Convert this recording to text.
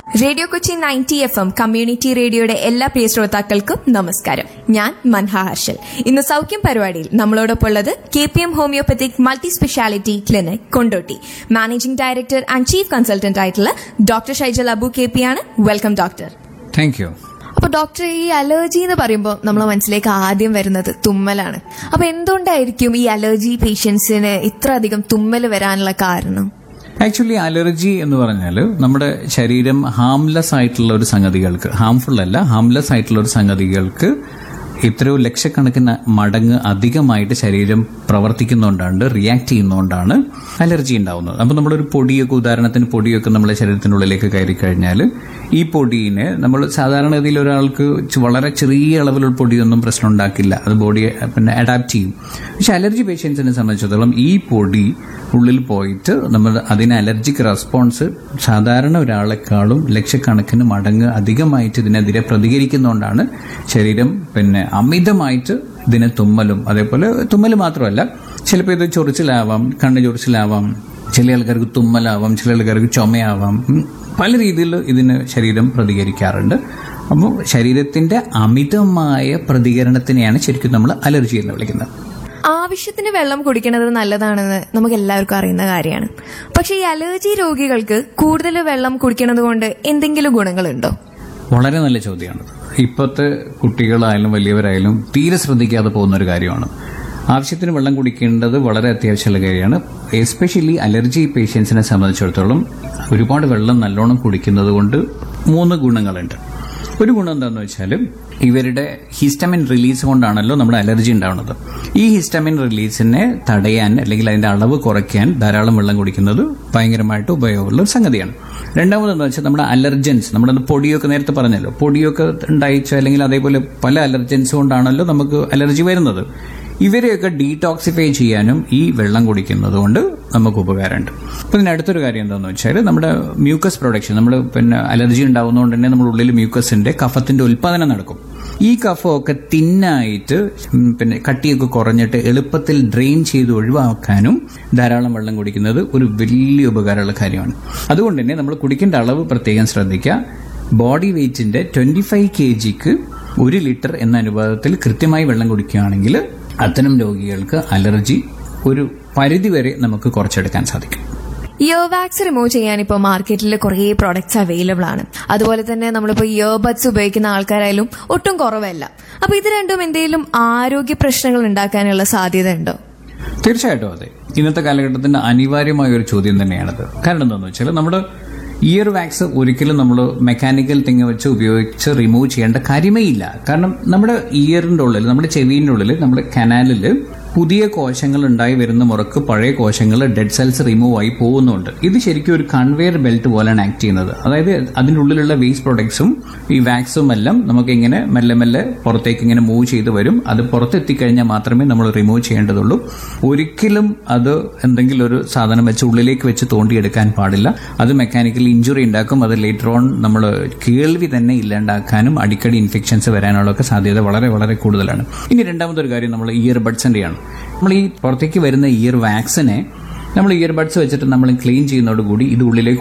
Radio Kochi ninety F M community റേഡിയോയുടെ എല്ലാ പ്രിയ ശ്രോതാക്കൾക്കും നമസ്കാരം ഞാൻ മൻഹ ഹർഷൽ ഇന്ന് സൗഖ്യം പരിപാടിയിൽ നമ്മളോടൊപ്പം ഉള്ളത് K P M homoeopathic multi speciality clinic Kondotty managing director and chief consultant ആയിട്ടുള്ള doctor Shaijal Abu K P ആണ് വെൽക്കം ഡോക്ടർ താങ്ക് യു അപ്പൊ ഡോക്ടർ ഈ അലർജി എന്ന് പറയുമ്പോൾ നമ്മളെ മനസ്സിലേക്ക് ആദ്യം വരുന്നത് തുമ്മലാണ് അപ്പൊ എന്തുകൊണ്ടായിരിക്കും ഈ അലർജി പേഷ്യൻസിന് ഇത്ര അധികം തുമ്മൽ വരാനുള്ള കാരണം ആക്ച്വലി അലർജി എന്ന് പറഞ്ഞാൽ നമ്മുടെ ശരീരം ഹാംലെസ് ആയിട്ടുള്ള ഒരു സംഗതികൾക്ക് ഹാംഫുൾ അല്ല ഹാംലെസ് ആയിട്ടുള്ള ഒരു സംഗതികൾക്ക് എത്രയോ ലക്ഷക്കണക്കിന് മടങ്ങ് അധികമായിട്ട് ശരീരം പ്രവർത്തിക്കുന്നതുകൊണ്ടാണ് റിയാക്ട് ചെയ്യുന്നതുകൊണ്ടാണ് അലർജി ഉണ്ടാവുന്നത് അപ്പോൾ നമ്മളൊരു പൊടിയൊക്കെ ഉദാഹരണത്തിന് പൊടിയൊക്കെ നമ്മളെ ശരീരത്തിനുള്ളിലേക്ക് കയറി കഴിഞ്ഞാൽ ഈ പൊടിയിനെ നമ്മൾ സാധാരണഗതിയിൽ ഒരാൾക്ക് ച് വളരെ ചെറിയ അളവിലുള്ള പൊടിയൊന്നും പ്രശ്നം ഉണ്ടാക്കില്ല അത് ബോഡിയെ പിന്നെ അഡാപ്റ്റ് ചെയ്യും പക്ഷെ അലർജി പേഷ്യൻസിനെ സംബന്ധിച്ചിടത്തോളം ഈ പൊടി ഉള്ളിൽ പോയിട്ട് നമ്മൾ അതിന് അലർജിക് റെസ്പോൺസ് സാധാരണ ഒരാളെക്കാളും ലക്ഷക്കണക്കിന് മടങ്ങ് അധികമായിട്ട് ഇതിനെതിരെ പ്രതികരിക്കുന്നതുകൊണ്ടാണ് ശരീരം പിന്നെ അമിതമായിട്ട് ഇതിനെ തുമ്മലും അതേപോലെ തുമ്മൽ മാത്രമല്ല ചിലപ്പോൾ ഇത് ചൊറിച്ചിലാവാം കണ്ണ് ചൊറിച്ചിലാവാം ചില ആൾക്കാർക്ക് തുമ്മലാവാം ചില ആൾക്കാർക്ക് ചുമയാവാം ഉം. പല രീതിയിൽ ഇതിന് ശരീരം പ്രതികരിക്കാറുണ്ട് അപ്പോൾ ശരീരത്തിന്റെ അമിതമായ പ്രതികരണത്തിനെയാണ് ശരിക്കും നമ്മൾ അലർജി എന്ന് വിളിക്കുന്നത് ആവശ്യത്തിന് വെള്ളം കുടിക്കുന്നത് നല്ലതാണെന്ന് നമുക്ക് എല്ലാവർക്കും അറിയുന്ന കാര്യമാണ് പക്ഷെ ഈ അലർജി രോഗികൾക്ക് കൂടുതൽ വെള്ളം കുടിക്കുന്നത് കൊണ്ട് എന്തെങ്കിലും ഗുണങ്ങളുണ്ടോ വളരെ നല്ല ചോദ്യമാണ് ഇപ്പോഴത്തെ കുട്ടികളായാലും വലിയവരായാലും തീരെ ശ്രദ്ധിക്കാതെ പോകുന്ന ഒരു കാര്യമാണ് ആവശ്യത്തിന് വെള്ളം കുടിക്കേണ്ടത് വളരെ അത്യാവശ്യമുള്ള കാര്യമാണ് എസ്പെഷ്യലി അലർജി പേഷ്യൻസിനെ സംബന്ധിച്ചിടത്തോളം ഒരുപാട് വെള്ളം നല്ലോണം കുടിക്കുന്നത് കൊണ്ട് മൂന്ന് ഗുണങ്ങളുണ്ട് ഒരു ഗുണം എന്താണെന്ന് വെച്ചാൽ ഇവരുടെ ഹിസ്റ്റമിൻ റിലീസ് കൊണ്ടാണല്ലോ നമ്മുടെ അലർജി ഉണ്ടാവുന്നത് ഈ ഹിസ്റ്റമിൻ റിലീസിനെ തടയാൻ അല്ലെങ്കിൽ അതിന്റെ അളവ് കുറയ്ക്കാൻ ധാരാളം വെള്ളം കുടിക്കുന്നത് ഭയങ്കരമായിട്ട് ഉപയോഗമുള്ള ഒരു സംഗതിയാണ് രണ്ടാമതെന്ന് വെച്ചാൽ നമ്മുടെ അലർജൻസ് നമ്മുടെ അത് പൊടിയൊക്കെ നേരത്തെ പറഞ്ഞല്ലോ പൊടിയൊക്കെ ഉണ്ടായിച്ചോ അല്ലെങ്കിൽ അതേപോലെ പല അലർജൻസ് കൊണ്ടാണല്ലോ നമുക്ക് അലർജി വരുന്നത് ഇവരെയൊക്കെ ഡീടോക്സിഫൈ ചെയ്യാനും ഈ വെള്ളം കുടിക്കുന്നത് കൊണ്ട് നമുക്ക് ഉപകാരമുണ്ട് അപ്പൊ ഇതിന് അടുത്തൊരു കാര്യം എന്താണെന്ന് വെച്ചാൽ നമ്മുടെ മ്യൂക്കസ് പ്രൊഡക്ഷൻ നമ്മൾ പിന്നെ അലർജി ഉണ്ടാവുന്നതുകൊണ്ട് തന്നെ നമ്മുടെ ഉള്ളിൽ മ്യൂക്കസിന്റെ കഫത്തിന്റെ ഉൽപ്പാദനം നടക്കും ഈ കഫമൊക്കെ തിന്നായിട്ട് ഉം, പിന്നെ കട്ടിയൊക്കെ കുറഞ്ഞിട്ട് എളുപ്പത്തിൽ ഡ്രെയിൻ ചെയ്ത് ഒഴിവാക്കാനും ധാരാളം വെള്ളം കുടിക്കുന്നത് ഒരു വലിയ ഉപകാരമുള്ള കാര്യമാണ് അതുകൊണ്ട് തന്നെ നമ്മൾ കുടിക്കേണ്ട അളവ് പ്രത്യേകം ശ്രദ്ധിക്കുക ബോഡി വെയിറ്റിന്റെ ട്വന്റി ഫൈവ് കെ ജിക്ക് ഒരു ലിറ്റർ എന്ന അനുപാതത്തിൽ കൃത്യമായി വെള്ളം കുടിക്കുകയാണെങ്കിൽ അത്തരം രോഗികൾക്ക് അലർജി ഒരു പരിധിവരെ നമുക്ക് കുറച്ചെടുക്കാൻ സാധിക്കും ഇയർ വാക്സ് റിമൂവ് ചെയ്യാൻ ഇപ്പോൾ മാർക്കറ്റിൽ കുറേ പ്രോഡക്ട്സ് അവൈലബിൾ ആണ് അതുപോലെ തന്നെ നമ്മളിപ്പോൾ ഇയർബഡ്സ് ഉപയോഗിക്കുന്ന ആൾക്കാരായാലും ഒട്ടും കുറവല്ല അപ്പൊ ഇത് രണ്ടും എന്തെങ്കിലും ആരോഗ്യ പ്രശ്നങ്ങൾ ഉണ്ടാക്കാനുള്ള സാധ്യത ഉണ്ടോ തീർച്ചയായിട്ടും അതെ ഇന്നത്തെ കാലഘട്ടത്തിന്റെ അനിവാര്യമായ ഒരു ചോദ്യം തന്നെയാണത് കാരണം എന്താണെന്ന് വെച്ചാൽ നമ്മുടെ ഇയർ വാക്സ് ഒരിക്കലും നമ്മൾ മെക്കാനിക്കൽ തിങ് വെച്ച് ഉപയോഗിച്ച് റിമൂവ് ചെയ്യേണ്ട കാര്യമേ ഇല്ല കാരണം നമ്മുടെ ഇയറിന്റെ ഉള്ളിൽ നമ്മുടെ ചെവിന്റെ ഉള്ളിൽ നമ്മുടെ കനാലിൽ പുതിയ കോശങ്ങൾ ഉണ്ടായി വരുന്ന മുറക്ക് പഴയ കോശങ്ങൾ ഡെഡ് സെൽസ് റിമൂവ് ആയി പോകുന്നുണ്ട് ഇത് ശരിക്കും ഒരു കൺവെയർ ബെൽറ്റ് പോലെയാണ് ആക്ട് ചെയ്യുന്നത് അതായത് അതിൻ്റെ ഉള്ളിലുള്ള വേസ്റ്റ് പ്രൊഡക്ട്സും ഈ വാക്സും എല്ലാം നമുക്ക് ഇങ്ങനെ മെല്ലെ മെല്ലെ പുറത്തേക്ക് ഇങ്ങനെ മൂവ് ചെയ്ത് വരും അത് പുറത്തെത്തിക്കഴിഞ്ഞാൽ മാത്രമേ നമ്മൾ റിമൂവ് ചെയ്യേണ്ടതുള്ളൂ ഒരിക്കലും അത് എന്തെങ്കിലും ഒരു സാധനം വെച്ച് ഉള്ളിലേക്ക് വെച്ച് തോണ്ടിയെടുക്കാൻ പാടില്ല അത് മെക്കാനിക്കലി ഇഞ്ചുറി ഉണ്ടാക്കും അത് ലേറ്റർ ഓൺ നമ്മൾ കേൾവി തന്നെ ഇല്ലാണ്ടാക്കാനും അടിക്കടി ഇൻഫെക്ഷൻസ് വരാനുള്ള ഒക്കെ സാധ്യത വളരെ വളരെ കൂടുതലാണ് ഇനി രണ്ടാമതൊരു കാര്യം നമ്മൾ ഇയർ ബഡ്സിന്റെയാണ് നമ്മൾ ഈ പുറത്തേക്ക് വരുന്ന ഇയർ വാക്സിനെ നമ്മൾ ഇയർ ബഡ്സ് വെച്ചിട്ട് നമ്മൾ ക്ലീൻ ചെയ്യുന്നതോടുകൂടി ഇത് ഉള്ളിലേക്ക്